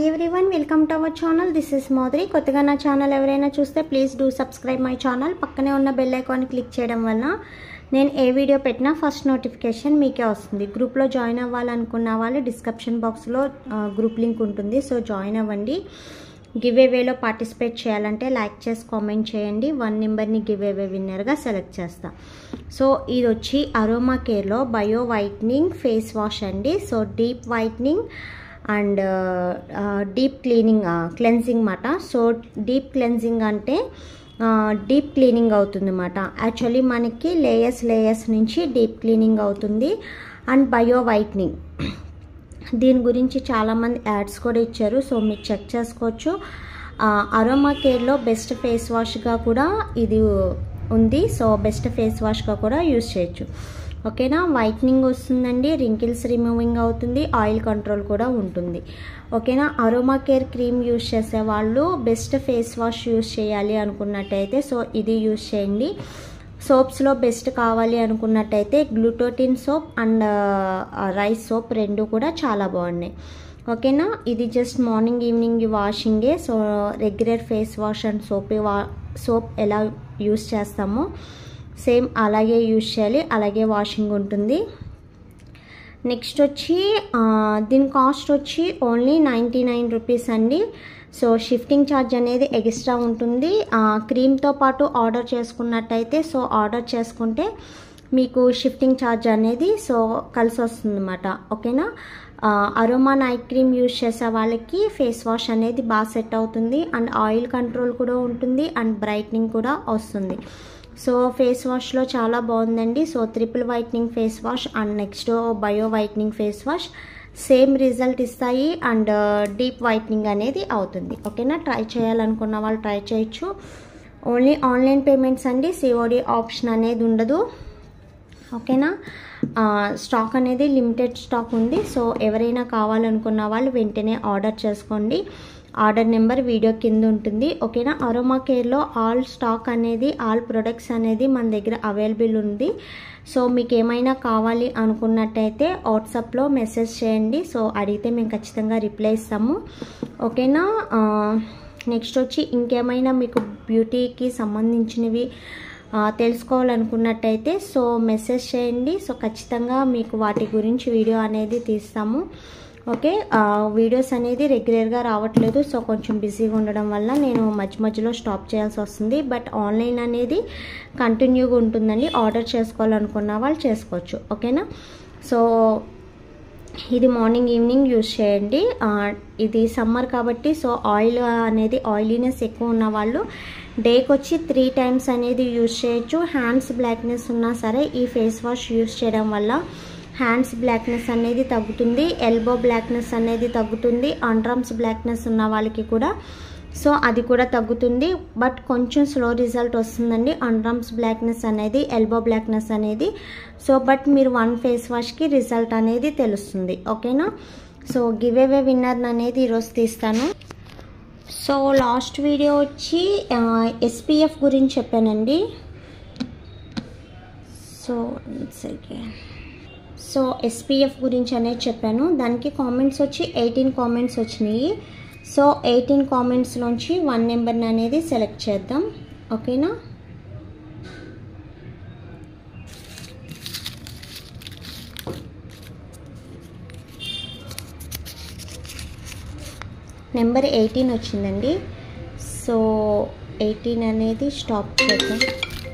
hi everyone welcome to our channel this is మోదరి కొత్తగా నా ఛానల్ ఎవరైనా చూస్తే please do subscribe my channel పక్కనే ఉన్న బెల్ ఐకాన్ క్లిక్ చేయడం వల్ల నేను ఏ వీడియో పెట్టినా ఫస్ట్ నోటిఫికేషన్ మీకే వస్తుంది గ్రూప్లో జాయిన్ అవ్వాలనుకున్న వాళ్ళు డిస్క్రిప్షన్ బాక్స్లో గ్రూప్ లింక్ ఉంటుంది సో జాయిన్ అవ్వండి గివ్ వేలో పార్టిసిపేట్ చేయాలంటే లైక్ చేసి కామెంట్ చేయండి వన్ నెంబర్ని గివ్ అవే విన్నర్గా సెలెక్ట్ చేస్తా సో ఇది వచ్చి అరోమా కేర్లో బయో వైట్నింగ్ ఫేస్ వాష్ అండి so deep whitening and deep cleaning cleansing మాట సో డీప్ క్లెన్సింగ్ అంటే డీప్ క్లీనింగ్ అవుతుంది అన్నమాట యాక్చువల్లీ మనకి లేయర్స్ లేయర్స్ నుంచి డీప్ క్లీనింగ్ అవుతుంది అండ్ బయో వైట్నింగ్ దీని గురించి చాలామంది యాడ్స్ కూడా ఇచ్చారు సో మీరు చెక్ చేసుకోవచ్చు అరోమా కేర్లో బెస్ట్ ఫేస్ వాష్గా కూడా ఇది ఉంది సో బెస్ట్ ఫేస్ వాష్గా కూడా యూస్ చేయొచ్చు ఓకేనా వైట్నింగ్ వస్తుందండి రింకిల్స్ రిమూవింగ్ అవుతుంది ఆయిల్ కంట్రోల్ కూడా ఉంటుంది ఓకేనా అరోమా కేర్ క్రీమ్ యూస్ చేసే వాళ్ళు బెస్ట్ ఫేస్ వాష్ యూస్ చేయాలి అనుకున్నట్టయితే సో ఇది యూస్ చేయండి సోప్స్లో బెస్ట్ కావాలి అనుకున్నట్టయితే glutathione soap and rice soap రెండు కూడా చాలా బాగున్నాయి ఓకేనా ఇది జస్ట్ మార్నింగ్ ఈవినింగ్ వాషింగే so regular face wash and soap వా సోప్ ఎలా యూస్ చేస్తామో సేమ్ అలాగే యూస్ చేయాలి అలాగే వాషింగ్ ఉంటుంది నెక్స్ట్ వచ్చి దీని కాస్ట్ వచ్చి ఓన్లీ నైంటీ నైన్ రూపీస్ అండి సో షిఫ్టింగ్ ఛార్జ్ అనేది ఎక్స్ట్రా ఉంటుంది క్రీమ్తో పాటు ఆర్డర్ చేసుకున్నట్టయితే సో ఆర్డర్ చేసుకుంటే మీకు షిఫ్టింగ్ ఛార్జ్ అనేది సో కలిసి వస్తుందన్నమాట ఓకేనా అరోమా నైట్ క్రీమ్ యూజ్ చేసే వాళ్ళకి ఫేస్ వాష్ అనేది బాగా సెట్ అవుతుంది అండ్ ఆయిల్ కంట్రోల్ కూడా ఉంటుంది అండ్ బ్రైట్నింగ్ కూడా వస్తుంది సో ఫేస్ వాష్లో చాలా బాగుందండి so triple whitening face wash and next bio whitening face wash same result ఇస్తాయి అండ్ డీప్ వైట్నింగ్ అనేది అవుతుంది ఓకేనా ట్రై చేయాలనుకున్న వాళ్ళు ట్రై చేయొచ్చు ఓన్లీ ఆన్లైన్ పేమెంట్స్ అండి సిఓడి ఆప్షన్ అనేది ఉండదు ఓకేనా స్టాక్ అనేది లిమిటెడ్ స్టాక్ ఉంది సో ఎవరైనా కావాలనుకున్న వాళ్ళు వెంటనే ఆర్డర్ చేసుకోండి ఆర్డర్ నెంబర్ వీడియో కింద ఉంటుంది ఓకేనా అరోమా కేర్లో ఆల్ స్టాక్ అనేది ఆల్ ప్రొడక్ట్స్ అనేది మన దగ్గర అవైలబుల్ ఉంది సో మీకు ఏమైనా కావాలి అనుకున్నట్టయితే వాట్సాప్లో మెసేజ్ చేయండి సో అడిగితే మేము ఖచ్చితంగా రిప్లై ఇస్తాము ఓకేనా నెక్స్ట్ వచ్చి ఇంకేమైనా మీకు బ్యూటీకి సంబంధించినవి తెలుసుకోవాలనుకున్నట్టయితే సో మెసేజ్ చేయండి సో ఖచ్చితంగా మీకు వాటి గురించి వీడియో అనేది తీస్తాము ఓకే వీడియోస్ అనేది రెగ్యులర్గా రావట్లేదు సో కొంచెం బిజీగా ఉండడం వల్ల నేను మధ్య మధ్యలో స్టాప్ చేయాల్సి వస్తుంది బట్ ఆన్లైన్ అనేది కంటిన్యూగా ఉంటుందండి ఆర్డర్ చేసుకోవాలనుకున్న వాళ్ళు చేసుకోవచ్చు ఓకేనా సో ఇది మార్నింగ్ ఈవినింగ్ యూస్ చేయండి ఇది సమ్మర్ కాబట్టి సో ఆయిల్ అనేది ఆయిలీనెస్ ఎక్కువ ఉన్న వాళ్ళు డేకి వచ్చి త్రీ టైమ్స్ అనేది యూస్ చేయొచ్చు హ్యాండ్స్ బ్లాక్నెస్ ఉన్నా సరే ఈ ఫేస్ వాష్ యూస్ చేయడం వల్ల హ్యాండ్స్ బ్లాక్నెస్ అనేది తగ్గుతుంది ఎల్బో బ్లాక్నెస్ అనేది తగ్గుతుంది అండ్రమ్స్ బ్లాక్నెస్ ఉన్న వాళ్ళకి కూడా సో అది కూడా తగ్గుతుంది బట్ కొంచెం స్లో రిజల్ట్ వస్తుందండి అండ్రమ్స్ బ్లాక్నెస్ అనేది ఎల్బో బ్లాక్నెస్ అనేది సో బట్ మీరు వన్ ఫేస్ వాష్కి రిజల్ట్ అనేది తెలుస్తుంది ఓకేనా సో గివ్ అవే విన్నర్ అనేది ఈరోజు తీస్తాను సో లాస్ట్ వీడియో వచ్చి ఎస్పీఎఫ్ గురించి చెప్పానండి సో సెకండ్ సో ఎస్పీఎఫ్ గురించి అనేది చెప్పాను దానికి కామెంట్స్ వచ్చి ఎయిటీన్ కామెంట్స్ వచ్చినాయి సో ఎయిటీన్ కామెంట్స్లోంచి వన్ నెంబర్ని అనేది సెలెక్ట్ చేద్దాం ఓకేనా నెంబర్ ఎయిటీన్ వచ్చిందండి సో ఎయిటీన్ అనేది స్టాప్ చేద్దాం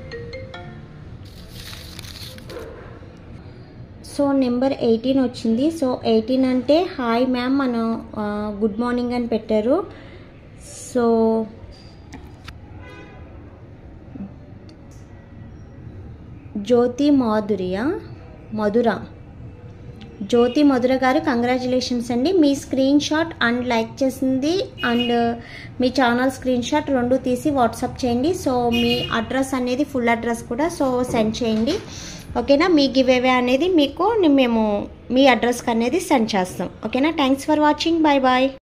సో నెంబర్ ఎయిటీన్ వచ్చింది సో ఎయిటీన్ అంటే హాయ్ మ్యామ్ మనం గుడ్ మార్నింగ్ అని పెట్టారు సో జ్యోతి మాధుర్య మధుర జ్యోతి మధుర గారు కంగ్రాచులేషన్స్ అండి మీ స్క్రీన్ షాట్ అండ్ లైక్ చేసింది అండ్ మీ ఛానల్ స్క్రీన్ షాట్ రెండు తీసి వాట్సాప్ చేయండి సో మీ అడ్రస్ అనేది ఫుల్ అడ్రస్ కూడా సో సెండ్ చేయండి ఓకేనా మీ గివ్ అవే అనేది మీకు మేము మీ అడ్రస్కి అనేది సెండ్ చేస్తాం ఓకేనా thanks for watching bye bye